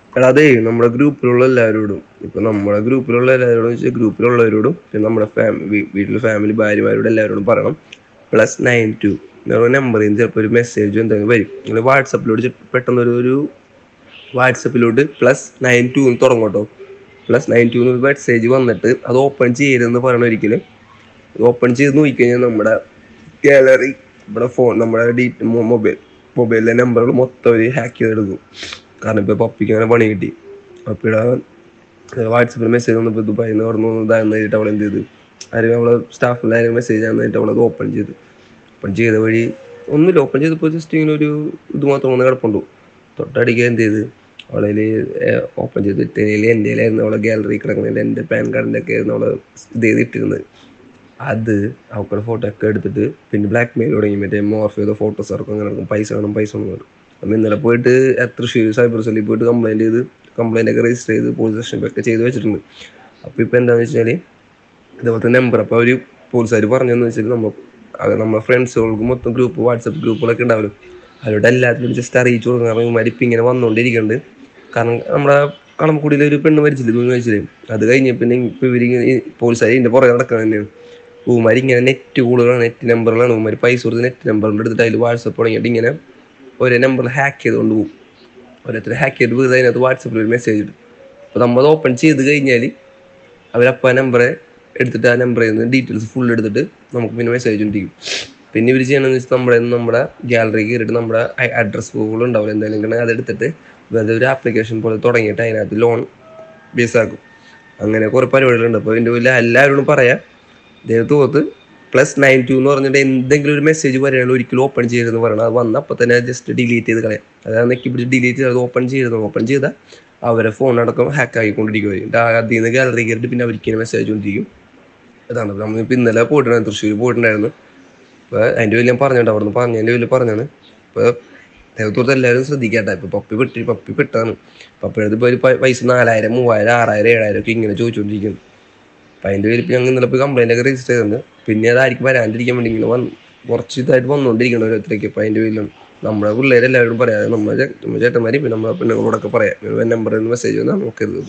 എടാ അതേ നമ്മുടെ ഗ്രൂപ്പിലുള്ള എല്ലാവരോടും ഇപ്പൊ നമ്മുടെ ഗ്രൂപ്പിലുള്ള എല്ലാവരോടും വെച്ചാൽ ഗ്രൂപ്പിലുള്ളവരോടും പിന്നെ നമ്മുടെ ഫാമിലി വീട്ടിലെ ഫാമിലി ഭാര്യമാരോടും എല്ലാവരോടും പറയണം പ്ലസ് നയൻ ടു നമ്പറിൽ നിന്ന് ചിലപ്പോൾ ഒരു മെസ്സേജ് എന്തെങ്കിലും വരും നിങ്ങൾ വാട്സപ്പിലോട്ട് പെട്ടെന്ന് ഒരു ഒരു വാട്സപ്പിലോട്ട് പ്ലസ് നയൻ ടു എന്ന് തുടങ്ങും കേട്ടോ പ്ലസ് നയൻ ടു എന്ന് മെസ്സേജ് വന്നിട്ട് അത് ഓപ്പൺ ചെയ്യരുതെന്ന് പറയണ ഒരിക്കലും ഓപ്പൺ ചെയ്ത് നോക്കിക്കഴിഞ്ഞാൽ നമ്മുടെ ഗാലറി നമ്മുടെ ഫോൺ നമ്മുടെ ഡീ മൊബൈൽ മൊബൈലിലെ നമ്പറുകൾ മൊത്തം അവർ ഹാക്ക് ചെയ്തെടുക്കും കാരണം ഇപ്പോൾ പപ്പിക്ക് അങ്ങനെ പണി കിട്ടി പപ്പിയുടെ വാട്സപ്പിൽ മെസ്സേജ് വന്നപ്പോൾ ദുബായിൽ നിന്ന് പറഞ്ഞു ഇതാന്ന് കഴിഞ്ഞിട്ട് അവൾ എന്ത് ചെയ്ത് ആരും അവളെ സ്റ്റാഫിൽ ആരും മെസ്സേജ് ആണെന്ന് കഴിഞ്ഞിട്ട് അവളത് ഓപ്പൺ ചെയ്ത് ഓപ്പൺ ചെയ്ത വഴി ഒന്നുമില്ല ഓപ്പൺ ചെയ്തപ്പോൾ ജസ്റ്റ് ഇങ്ങനെ ഒരു ഇത് മാത്രം വന്ന് കിടപ്പുണ്ടു തൊട്ടടിക്കുക എന്ത് ചെയ്ത് അവളതിൽ ഓപ്പൺ ചെയ്ത് ഇട്ടതിൽ എൻ്റെ ആയിരുന്നു അവളെ ഗാലറി കിടക്കുന്നതിൻ്റെ എൻ്റെ പാൻ കാർഡിൻ്റെ ഒക്കെ ആയിരുന്നു അവളെ ഇത് ചെയ്തിട്ടിരുന്നത് അത് അവക്കടെ ഫോട്ടോ ഒക്കെ എടുത്തിട്ട് പിന്നെ ബ്ലാക്ക് മെയിൽ തുടങ്ങി മറ്റേ മോർഫ് ചെയ്ത ഫോട്ടോസ് ഇറക്കും അങ്ങനെ ഇറക്കും പൈസ വേണം പൈസ വേണം എന്ന് പറയും അപ്പം ഇന്നലെ പോയിട്ട് തൃശ്ശൂർ സൈബർ സെല്ലിൽ പോയിട്ട് കംപ്ലൈൻറ്റ് ചെയ്ത് കംപ്ലൈൻ്റ് ഒക്കെ രജിസ്റ്റർ ചെയ്ത് പോലീസ് സ്റ്റേഷനിൽ ഒക്കെ ചെയ്ത് വെച്ചിട്ടുണ്ട് അപ്പോൾ ഇപ്പോൾ എന്താണെന്ന് വെച്ചാൽ ഇതുപോലത്തെ നമ്പർ അപ്പോൾ അവർ പോലീസുകാർ പറഞ്ഞതെന്ന് വെച്ചാൽ നമ്മൾ അത് നമ്മുടെ ഫ്രണ്ട്സുകൾക്ക് മൊത്തം ഗ്രൂപ്പ് വാട്സപ്പ് ഗ്രൂപ്പുകളൊക്കെ ഉണ്ടാവില്ല അവരോട് എല്ലാത്തിലും ജസ്റ്റ് അറിയിച്ചു കൊടുക്കണം കാരണം ഇവന്മാർ ഇപ്പം ഇങ്ങനെ വന്നുകൊണ്ടിരിക്കുന്നുണ്ട് കാരണം നമ്മുടെ കളമക്കുടിയിൽ ഒരു പെണ്ണ് മരിച്ചില്ല തൂങ്ങി മരിച്ചില്ലേ അത് കഴിഞ്ഞ പിന്നെ ഇപ്പം ഇവർ പോലീസുകാർ ഇതിൻ്റെ പുറകെ നടക്കണം തന്നെയാണ് ഊമാർ ഇങ്ങനെ നെറ്റ് കോളുകളാണ് നെറ്റ് നമ്പറുകളാണ് ഊമാർ പൈസ കൊടുത്ത് നെറ്റ് നമ്പറിൽ എടുത്തിട്ട് അതിൽ വാട്സപ്പ് തുടങ്ങിയിട്ട് ഇങ്ങനെ ഒരേ നമ്പറിൽ ഹാക്ക് ചെയ്തുകൊണ്ട് പോകും ഓരോരുത്തർ ഹാക്ക് ചെയ്ത് പോയി അതിനകത്ത് വാട്സപ്പിൽ ഒരു മെസ്സേജ് ഇടും അപ്പോൾ നമ്മൾ ഓപ്പൺ ചെയ്ത് കഴിഞ്ഞാൽ അവരപ്പോൾ ആ നമ്പറെ എടുത്തിട്ട് ആ നമ്പറിൽ നിന്ന് ഡീറ്റെയിൽസ് ഫുൾ എടുത്തിട്ട് നമുക്ക് പിന്നെ മെസ്സേജ് കൊണ്ടിരിക്കും പിന്നെ ഇവർ ചെയ്യണമെന്ന് വെച്ചാൽ നമ്മുടെ നമ്മുടെ ഗാലറി കയറിയിട്ട് നമ്മുടെ അഡ്രസ് ബുക്കുകൾ ഉണ്ടാവില്ല എന്തെങ്കിലും ഉണ്ടെങ്കിൽ അതെടുത്തിട്ട് വെറുതെ ഒരു ആപ്ലിക്കേഷൻ പോലെ തുടങ്ങിയിട്ട് അതിനകത്ത് ലോൺ ബേസ് ആക്കും അങ്ങനെ കുറേ പരിപാടികളുണ്ട് അപ്പോൾ ഇതിൻ്റെ ഉള്ളിൽ എല്ലാവരോടും പറയാം ദൈവത്തോത്ത് പ്ലസ് നയൻ ടു എന്ന് പറഞ്ഞിട്ട് എന്തെങ്കിലും ഒരു മെസ്സേജ് വരികയാണെങ്കിൽ ഒരിക്കലും ഓപ്പൺ ചെയ്യരുതെന്ന് പറയണം അത് വന്ന അപ്പോൾ തന്നെ ജസ്റ്റ് ഡിലീറ്റ് ചെയ്ത് കളയാം അതായത് നെക്കി പിടിച്ച് ഡിലീറ്റ് ചെയ്ത് ഓപ്പൺ ചെയ്യരുത് ഓപ്പൺ ചെയ്താൽ അവരെ ഫോൺ അടക്കം ഹാക്ക് ആയിക്കൊണ്ടിരിക്കും അതിൽ നിന്ന് ഗാലറി കയറിയിട്ട് പിന്നെ അവർക്ക് മെസ്സേജ് കൊണ്ടിരിക്കും അതാണ് അപ്പോൾ നമ്മളിപ്പോൾ ഇന്നലെ പോയിട്ടുണ്ടായിരുന്നു തൃശ്ശൂർ പോയിട്ടുണ്ടായിരുന്നു അപ്പോൾ അതിൻ്റെ വലിയ ഞാൻ പറഞ്ഞിട്ടുണ്ട് അവിടെ നിന്ന് പറഞ്ഞതിൻ്റെ വലിയ പറഞ്ഞാണ് ഇപ്പോൾ ദൈവത്തോട്ട് എല്ലാവരും ശ്രദ്ധിക്കട്ടെ ഇപ്പോൾ പപ്പി പെട്ടി പപ്പി പെട്ടാണ് പപ്പിയുടെ ഇപ്പോൾ ഒരു പ- പൈസ നാലായിരം മൂവായിരം ആറായിരം ഏഴായിരം ഒക്കെ ഇങ്ങനെ ചോദിച്ചുകൊണ്ടിരിക്കുന്നു അപ്പം അതിൻ്റെ പേരിൽ ഇപ്പം ഞങ്ങൾ ഇന്നലെ പോയി കംപ്ലൈൻ്റ് ഒക്കെ രജിസ്റ്റർ ചെയ്തിട്ടുണ്ട് പിന്നെ അതായിരിക്കും വരാണ്ടിരിക്കാൻ വേണ്ടി ഇങ്ങനെ വന്ന് കുറച്ച് ഇതായിട്ട് വന്നുകൊണ്ടിരിക്കണം ഓരോരുത്തരേക്ക് അപ്പം അതിൻ്റെ പേരിലാണ് നമ്മുടെ പിള്ളേരെല്ലാവരും പറയാതെ നമ്മുടെ ചേ- നമ്മുടെ ചേട്ടന്മാരും പിന്നെ നമ്മുടെ പെണ്ണുങ്ങളോടൊക്കെ പറയാം നമ്പറിൽ നിന്ന് മെസ്സേജ് വന്നാൽ നോക്കരുത്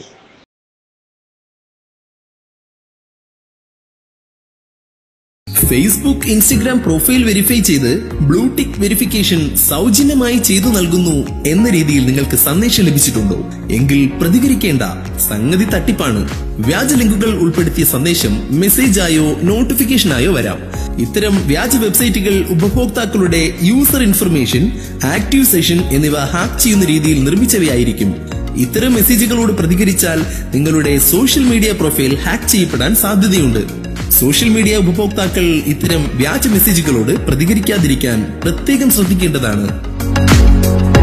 ഫേസ്ബുക്ക് ഇൻസ്റ്റഗ്രാം പ്രൊഫൈൽ വെരിഫൈ ചെയ്ത് ബ്ലൂടിക് വെരിഫിക്കേഷൻ സൗജന്യമായി ചെയ്തു നൽകുന്നു എന്ന രീതിയിൽ നിങ്ങൾക്ക് സന്ദേശം ലഭിച്ചിട്ടുണ്ടോ എങ്കിൽ പ്രതികരിക്കേണ്ട സംഗതി തട്ടിപ്പാണ് വ്യാജ ലിങ്കുകൾ ഉൾപ്പെടുത്തിയ സന്ദേശം മെസ്സേജായോ നോട്ടിഫിക്കേഷനായോ വരാം ഇത്തരം വ്യാജ വെബ്സൈറ്റുകൾ ഉപഭോക്താക്കളുടെ യൂസർ ഇൻഫർമേഷൻ ആക്റ്റീവ് സെഷൻ എന്നിവ ഹാക്ക് ചെയ്യുന്ന രീതിയിൽ നിർമ്മിച്ചവയായിരിക്കും ഇത്തരം മെസ്സേജുകളോട് പ്രതികരിച്ചാൽ നിങ്ങളുടെ സോഷ്യൽ മീഡിയ പ്രൊഫൈൽ ഹാക്ക് ചെയ്യപ്പെടാൻ സാധ്യതയുണ്ട് സോഷ്യൽ മീഡിയ ഉപഭോക്താക്കൾ ഇത്തരം വ്യാജ മെസ്സേജുകളോട് പ്രതികരിക്കാതിരിക്കാൻ പ്രത്യേകം ശ്രദ്ധിക്കേണ്ടതാണ്